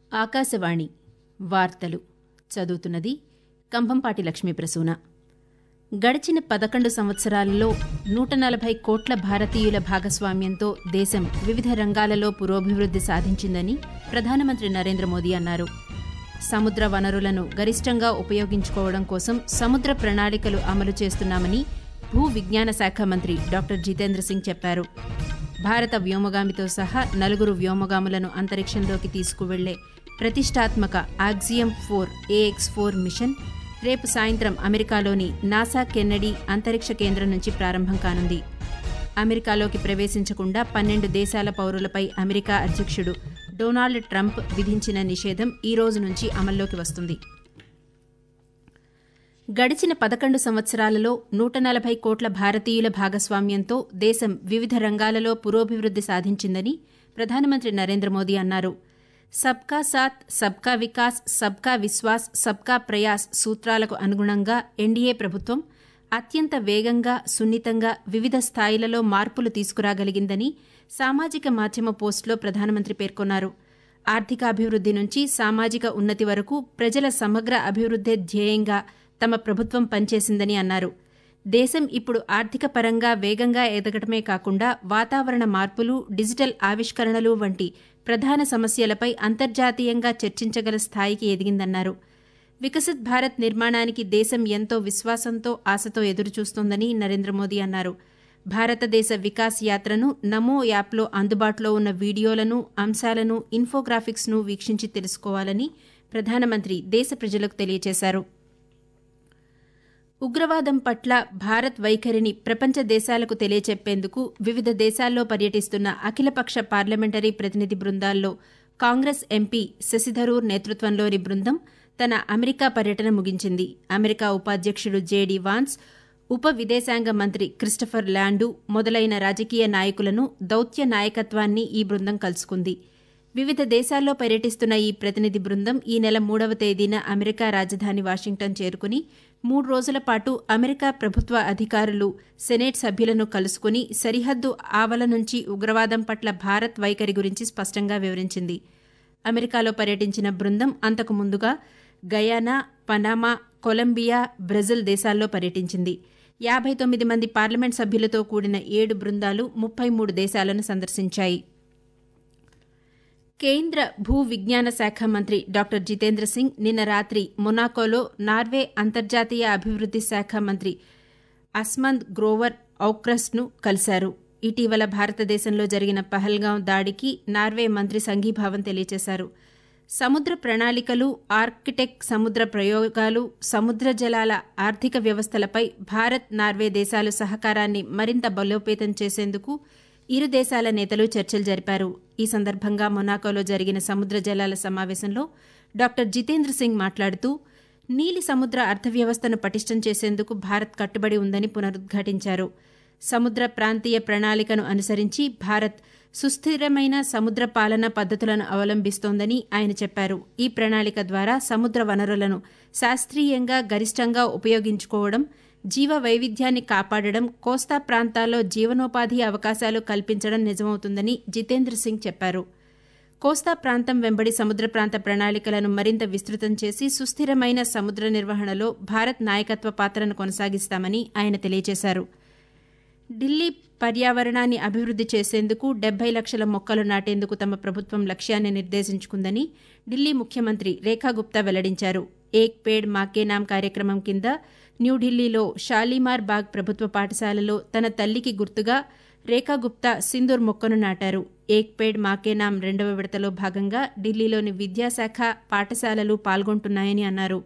ఆకాశవాణి వార్తలు చదువుతున్నది కంభంపాటి లక్ష్మీ ప్రసూన గడిచిన పదకొండు సంవత్సరాలలో నూట నలభై కోట్ల భారతీయుల భాగస్వామ్యంతో దేశం వివిధ రంగాలలో పురోభివృద్ది సాధించిందని ప్రధానమంత్రి నరేంద్ర మోదీ అన్నారు సముద్ర వనరులను గరిష్టంగా ఉపయోగించుకోవడం కోసం సముద్ర ప్రణాళికలు అమలు చేస్తున్నామని భూ విజ్ఞాన శాఖ మంత్రి డాక్టర్ జితేంద్ర సింగ్ చెప్పారు భారత వ్యోమగామితో సహా నలుగురు వ్యోమగాములను అంతరిక్షంలోకి తీసుకువెళ్లే ప్రతిష్టాత్మక Axiom four AX four mission రేపు సాయంత్రం అమెరికాలోని నాసా కెన్నడీ అంతరిక్ష కేంద్రం నుంచి ప్రారంభం కానుంది అమెరికాలోకి ప్రవేశించకుండా పన్నెండు దేశాల పౌరులపై అమెరికా అధ్యక్షుడు డొనాల్డ్ ట్రంప్ విధించిన నిషేధం ఈ రోజు నుంచి అమల్లోకి వస్తుంది గడిచిన పదకొండు సంవత్సరాలలో నూట నలభై కోట్ల భారతీయుల భాగస్వామ్యంతో దేశం వివిధ రంగాలలో పురోభివృద్ది సాధించిందని ప్రధానమంత్రి నరేంద్ర మోదీ అన్నారు సబ్కా సాత్ సబ్కా వికాస్ సబ్కా విశ్వాస్ సబ్కా ప్రయాస్ సూత్రాలకు అనుగుణంగా ఎన్డీఏ ప్రభుత్వం అత్యంత వేగంగా సున్నితంగా వివిధ స్థాయిలలో మార్పులు తీసుకురాగలిగిందని సామాజిక మాధ్యమ పోస్టులో ప్రధానమంత్రి పేర్కొన్నారు ఆర్థికాభివృద్ది నుంచి సామాజిక ఉన్నతి వరకు ప్రజల సమగ్ర అభివృద్దే ధ్యేయంగా తమ ప్రభుత్వం పనిచేసిందని అన్నారు దేశం ఇప్పుడు ఆర్థిక పరంగా వేగంగా ఎదగటమే కాకుండా వాతావరణ మార్పులు డిజిటల్ ఆవిష్కరణలు వంటి ప్రధాన సమస్యలపై అంతర్జాతీయంగా చర్చించగల స్థాయికి ఎదిగిందన్నారు వికసిత్ భారత్ నిర్మాణానికి దేశం ఎంతో విశ్వాసంతో ఆశతో ఎదురుచూస్తోందని నరేంద్ర మోదీ అన్నారు భారతదేశ వికాస్ యాత్రను నమో యాప్లో అందుబాటులో ఉన్న వీడియోలను అంశాలను ఇన్ఫోగ్రాఫిక్స్ను వీక్షించి తెలుసుకోవాలని ప్రధానమంత్రి దేశ ప్రజలకు తెలియజేశారు ఉగ్రవాదం పట్ల భారత్ వైఖరిని ప్రపంచ దేశాలకు తెలియచెప్పేందుకు వివిధ దేశాల్లో పర్యటిస్తున్న అఖిలపక్ష పార్లమెంటరీ ప్రతినిధి బృందాల్లో కాంగ్రెస్ ఎంపీ శశిధరూర్ నేతృత్వంలోని బృందం తన అమెరికా పర్యటన ముగించింది అమెరికా ఉపాధ్యక్షుడు జేడీ వాన్స్ ఉప విదేశాంగ మంత్రి క్రిస్టఫర్ ల్యాండు మొదలైన రాజకీయ నాయకులను దౌత్య నాయకత్వాన్ని ఈ బృందం కలుసుకుంది వివిధ దేశాల్లో పర్యటిస్తున్న ఈ ప్రతినిధి బృందం ఈ నెల మూడవ తేదీన అమెరికా రాజధాని వాషింగ్టన్ చేరుకుని మూడు రోజుల పాటు అమెరికా ప్రభుత్వ అధికారులు సెనేట్ సభ్యులను కలుసుకుని సరిహద్దు ఆవల నుంచి ఉగ్రవాదం పట్ల భారత్ వైఖరి గురించి స్పష్టంగా వివరించింది అమెరికాలో పర్యటించిన బృందం అంతకు ముందుగా గయానా పనామా కొలంబియా బ్రెజిల్ దేశాల్లో పర్యటించింది యాభై తొమ్మిది మంది పార్లమెంట్ సభ్యులతో కూడిన ఏడు బృందాలు ముప్పై మూడు దేశాలను సందర్శించాయి కేంద్ర భూ విజ్ఞాన శాఖ మంత్రి డాక్టర్ జితేంద్ర సింగ్ నిన్న రాత్రి మొనాకోలో నార్వే అంతర్జాతీయ అభివృద్ది శాఖ మంత్రి అస్మంద్ గ్రోవర్ ఔక్రస్ను కలిశారు ఇటీవల భారతదేశంలో జరిగిన పహల్గాం దాడికి నార్వే మంత్రి సంఘీభావం తెలియజేశారు సముద్ర ప్రణాళికలు ఆర్కిటెక్ సముద్ర ప్రయోగాలు సముద్ర జలాల ఆర్థిక వ్యవస్థలపై భారత్ నార్వే దేశాలు సహకారాన్ని మరింత బలోపేతం చేసేందుకు ఇరు దేశాల నేతలు చర్చలు జరిపారు ఈ సందర్భంగా మొనాకోలో జరిగిన సముద్ర జలాల సమావేశంలో డాక్టర్ జితేంద్ర సింగ్ మాట్లాడుతూ నీలి సముద్ర అర్థవ్యవస్థను పటిష్టం చేసేందుకు భారత్ కట్టుబడి ఉందని పునరుద్ఘాటించారు సముద్ర ప్రాంతీయ ప్రణాళికను అనుసరించి భారత్ సుస్థిరమైన సముద్ర పాలన పద్దతులను అవలంబిస్తోందని ఆయన చెప్పారు ఈ ప్రణాళిక ద్వారా సముద్ర వనరులను శాస్త్రీయంగా గరిష్టంగా ఉపయోగించుకోవడం జీవ వైవిధ్యాన్ని కాపాడడం కోస్తా ప్రాంతాల్లో జీవనోపాధి అవకాశాలు కల్పించడం నిజమవుతుందని జితేంద్ర సింగ్ చెప్పారు కోస్తా ప్రాంతం వెంబడి సముద్ర ప్రాంత ప్రణాళికలను మరింత విస్తృతం చేసి సుస్థిరమైన సముద్ర నిర్వహణలో భారత్ నాయకత్వ పాత్రను కొనసాగిస్తామని ఆయన తెలియజేశారు ఢిల్లీ పర్యావరణాన్ని అభివృద్ది చేసేందుకు డెబ్బై లక్షల మొక్కలు నాటేందుకు తమ ప్రభుత్వం లక్ష్యాన్ని నిర్దేశించుకుందని ఢిల్లీ ముఖ్యమంత్రి రేఖా గుప్తా వెల్లడించారు ఏక్ పేడ్ మాకే నామ్ కార్యక్రమం కింద న్యూఢిల్లీలో షాలీమార్ బాగ్ ప్రభుత్వ పాఠశాలలో తన తల్లికి గుర్తుగా రేఖా గుప్తా సింధూర్ మొక్కను నాటారు ఏక్ పేడ్ మాకే నామ్ రెండవ విడతలో భాగంగా ఢిల్లీలోని విద్యాశాఖ పాఠశాలలు పాల్గొంటున్నాయని అన్నారు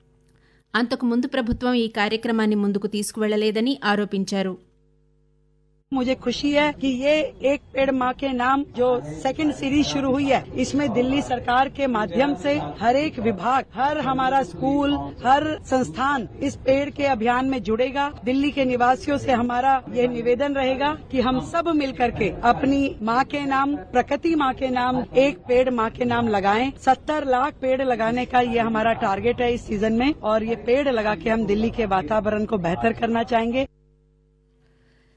అంతకు ముందు ప్రభుత్వం ఈ కార్యక్రమాన్ని ముందుకు తీసుకువెళ్లలేదని ఆరోపించారు मुझे खुशी है कि ये एक पेड़ माँ के नाम जो सेकंड सीरीज शुरू हुई है इसमें दिल्ली सरकार के माध्यम से हर एक विभाग हर हमारा स्कूल हर संस्थान इस पेड़ के अभियान में जुड़ेगा दिल्ली के निवासियों से हमारा ये निवेदन रहेगा कि हम सब मिलकर के अपनी माँ के नाम प्रकृति माँ के नाम एक पेड़ माँ के नाम लगाएं सत्तर लाख पेड़ लगाने का ये हमारा टारगेट है इस सीजन में और ये पेड़ लगा के हम दिल्ली के वातावरण को बेहतर करना चाहेंगे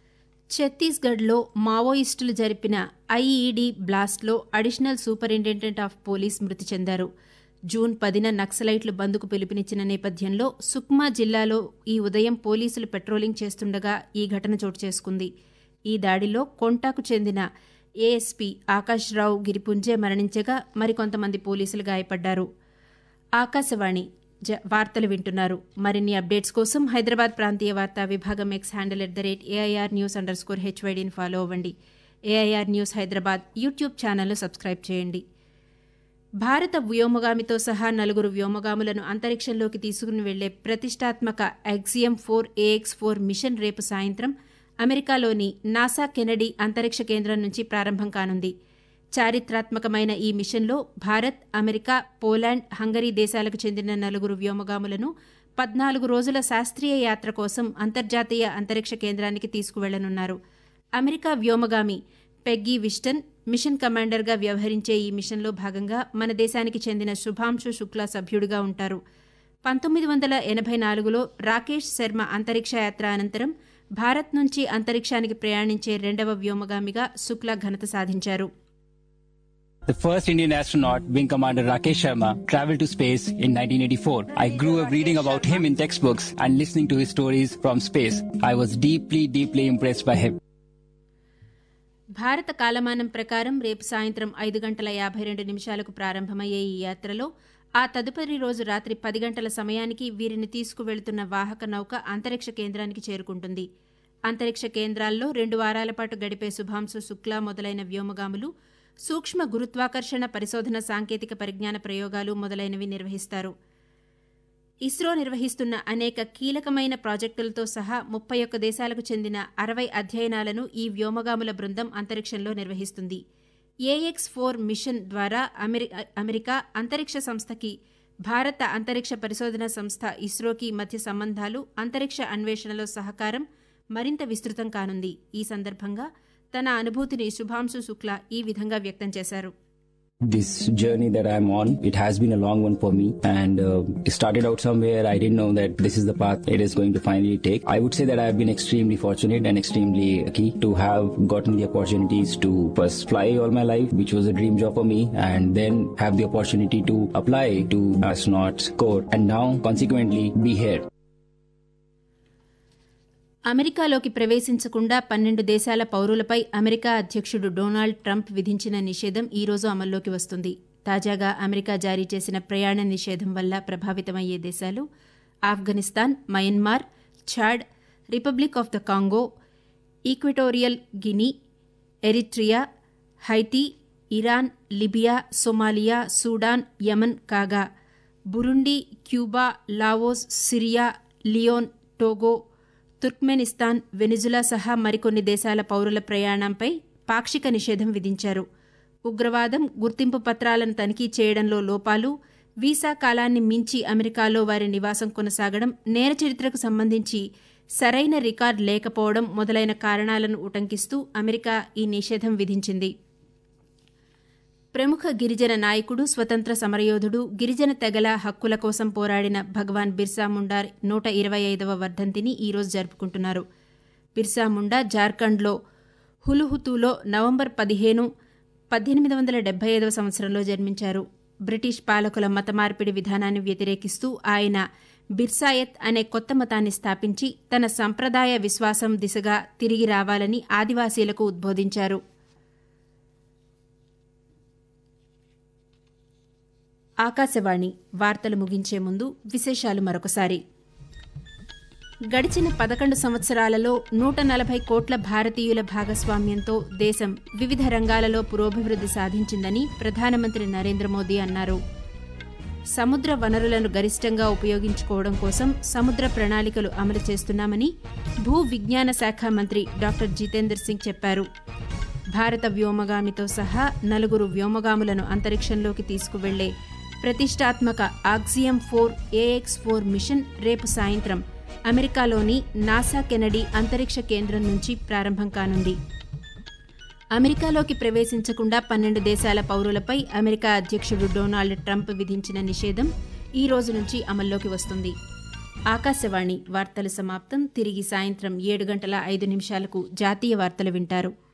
ఛత్తీస్గఢ్లో మావోయిస్టులు జరిపిన ఐఈడీ బ్లాస్ట్లో అడిషనల్ సూపరింటెండెంట్ ఆఫ్ పోలీస్ మృతి చెందారు జూన్ పదిన నక్సలైట్లు బంద్కు పిలుపునిచ్చిన నేపథ్యంలో సుక్మా జిల్లాలో ఈ ఉదయం పోలీసులు పెట్రోలింగ్ చేస్తుండగా ఈ ఘటన చోటు చేసుకుంది ఈ దాడిలో కొంటాకు చెందిన ఏఎస్పీ ఆకాశ్రావు గిరిపుంజే మరణించగా మరికొంతమంది పోలీసులు గాయపడ్డారు ఆకాశవాణి జ వార్తలు వింటున్నారు మరిన్ని అప్డేట్స్ కోసం హైదరాబాద్ ప్రాంతీయ వార్తా విభాగం X handle at the rate AIR news underscore హెచ్వైడీని ఫాలో అవ్వండి ఏఐఆర్ న్యూస్ హైదరాబాద్ యూట్యూబ్ ఛానల్ను సబ్స్క్రైబ్ చేయండి భారత వ్యోమగామితో సహా నలుగురు వ్యోమగాములను అంతరిక్షంలోకి తీసుకుని వెళ్లే ప్రతిష్టాత్మక Axiom four AX four mission రేపు సాయంత్రం అమెరికాలోని నాసా కెనడీ అంతరిక్ష కేంద్రం నుంచి ప్రారంభం కానుంది చారిత్రాత్మకమైన ఈ మిషన్లో భారత్ అమెరికా పోలాండ్ హంగరీ దేశాలకు చెందిన నలుగురు వ్యోమగాములను పద్నాలుగు రోజుల శాస్త్రీయ యాత్ర కోసం అంతర్జాతీయ అంతరిక్ష కేంద్రానికి తీసుకువెళ్లనున్నారు అమెరికా వ్యోమగామి పెగ్గీ విస్టన్ మిషన్ కమాండర్గా వ్యవహరించే ఈ మిషన్లో భాగంగా మన దేశానికి చెందిన శుభాంశు శుక్లా సభ్యుడిగా ఉంటారు పంతొమ్మిది వందల ఎనభై నాలుగులో రాకేష్ శర్మ అంతరిక్ష యాత్ర అనంతరం భారత్ నుంచి అంతరిక్షానికి ప్రయాణించే రెండవ వ్యోమగామిగా శుక్లా ఘనత సాధించారు The first Indian astronaut, Wing Commander Rakesh Sharma, traveled to space in 1984. I grew up reading about him in textbooks and listening to his stories from space. I was deeply, deeply impressed by him. భారత కాలమానం ప్రకారం రేపు సాయంత్రం ఐదు గంటల యాభై రెండు నిమిషాలకు ప్రారంభమయ్యే ఈ యాత్రలో ఆ తదుపరి రోజు రాత్రి పది గంటల సమయానికి వీరిని తీసుకువెళుతున్న వాహక నౌక అంతరిక్ష కేంద్రానికి చేరుకుంటుంది అంతరిక్ష కేంద్రాల్లో రెండు వారాల పాటు గడిపే శుభాంశు శుక్లా మొదలైన వ్యోమగాములు సూక్ష్మ గురుత్వాకర్షణ పరిశోధన సాంకేతిక పరిజ్ఞాన ప్రయోగాలు మొదలైనవి నిర్వహిస్తారు ఇస్రో నిర్వహిస్తున్న అనేక కీలకమైన ప్రాజెక్టులతో సహా ముప్పై ఒక్క దేశాలకు చెందిన అరవై అధ్యయనాలను ఈ వ్యోమగాముల బృందం అంతరిక్షంలో నిర్వహిస్తుంది ఏఎక్స్ ఫోర్ మిషన్ ద్వారా అమెరికా అంతరిక్ష సంస్థకి భారత అంతరిక్ష పరిశోధన సంస్థ ఇస్రోకి మధ్య సంబంధాలు అంతరిక్ష అన్వేషణలో సహకారం మరింత విస్తృతం కానుంది ఈ సందర్భంగా తన అనుభూతిని శుభాంశు శుక్లా ఈ విధంగా వ్యక్తం చేశారు This journey that I'm on, it has been a long one for me and uh, it started out somewhere. I didn't know that this is the path it is going to finally take. I would say that I've been extremely fortunate and extremely lucky to have gotten the opportunities to first fly all my life, which was a dream job for me, and then have the opportunity to apply to astronauts corps and now consequently be here. అమెరికాలోకి ప్రవేశించకుండా పన్నెండు దేశాల పౌరులపై America అధ్యక్షుడు Donald Trump విధించిన నిషేధం ఈ రోజు అమల్లోకి వస్తుంది తాజాగా అమెరికా జారీ చేసిన ప్రయాణ నిషేధం వల్ల ప్రభావితమయ్యే దేశాలు Afghanistan Myanmar Chad Republic of the Congo Equatorial Guinea Eritrea Haiti Iran Libya Somalia Sudan Yemen కాగా Burundi Cuba Laos Syria Leone Togo Turkmenistan Venezuela సహా మరికొన్ని దేశాల పౌరుల ప్రయాణంపై పాక్షిక నిషేధం విధించారు ఉగ్రవాదం గుర్తింపు పత్రాలను తనిఖీ చేయడంలో లోపాలు వీసా కాలాన్ని మించి అమెరికాలో వారి నివాసం కొనసాగడం నేర చరిత్రకు సంబంధించి సరైన రికార్డు లేకపోవడం మొదలైన కారణాలను ఉటంకిస్తూ అమెరికా ఈ నిషేధం విధించింది ప్రముఖ గిరిజన నాయకుడు స్వతంత్ర సమరయోధుడు గిరిజన తెగల హక్కుల కోసం పోరాడిన భగవాన్ బిర్సా ముండా నూట ఇరవై ఐదవ వర్ధంతిని ఈరోజు జరుపుకుంటున్నారు బిర్సా ముండా జార్ఖండ్లో హులుహుతులో నవంబర్ పదిహేను పద్దెనిమిది వందల డెబ్బై ఐదవ సంవత్సరంలో జన్మించారు బ్రిటిష్ పాలకుల మత మార్పిడి విధానాన్ని వ్యతిరేకిస్తూ ఆయన బిర్సాయత్ అనే కొత్త మతాన్ని స్థాపించి తన సంప్రదాయ విశ్వాసం దిశగా తిరిగి రావాలని ఆదివాసీలకు ఉద్బోధించారు ఆకాశవాణి వార్తలు ముగించే ముందు విశేషాలు మరొకసారి గడిచిన పదకొండు సంవత్సరాలలో నూట నలభై కోట్ల భారతీయుల భాగస్వామ్యంతో దేశం వివిధ రంగాలలో పురోభివృద్ది సాధించిందని ప్రధానమంత్రి నరేంద్ర మోదీ అన్నారు సముద్ర వనరులను గరిష్టంగా ఉపయోగించుకోవడం కోసం సముద్ర ప్రణాళికలు అమలు చేస్తున్నామని భూ విజ్ఞాన శాఖ మంత్రి డాక్టర్ జితేందర్ సింగ్ చెప్పారు భారత వ్యోమగామితో సహా నలుగురు వ్యోమగాములను అంతరిక్షంలోకి తీసుకువెళ్లే ప్రతిష్టాత్మక Axiom four AX four mission రేపు సాయంత్రం అమెరికాలోని నాసా కెనడీ అంతరిక్ష కేంద్రం నుంచి ప్రారంభం కానుంది అమెరికాలోకి ప్రవేశించకుండా పన్నెండు దేశాల పౌరులపై అమెరికా అధ్యక్షుడు డొనాల్డ్ ట్రంప్ విధించిన నిషేధం ఈ రోజు నుంచి అమల్లోకి వస్తుంది ఆకాశవాణి వార్తలు సమాప్తం తిరిగి సాయంత్రం ఏడు గంటల ఐదు నిమిషాలకు జాతీయ వార్తలు వింటారు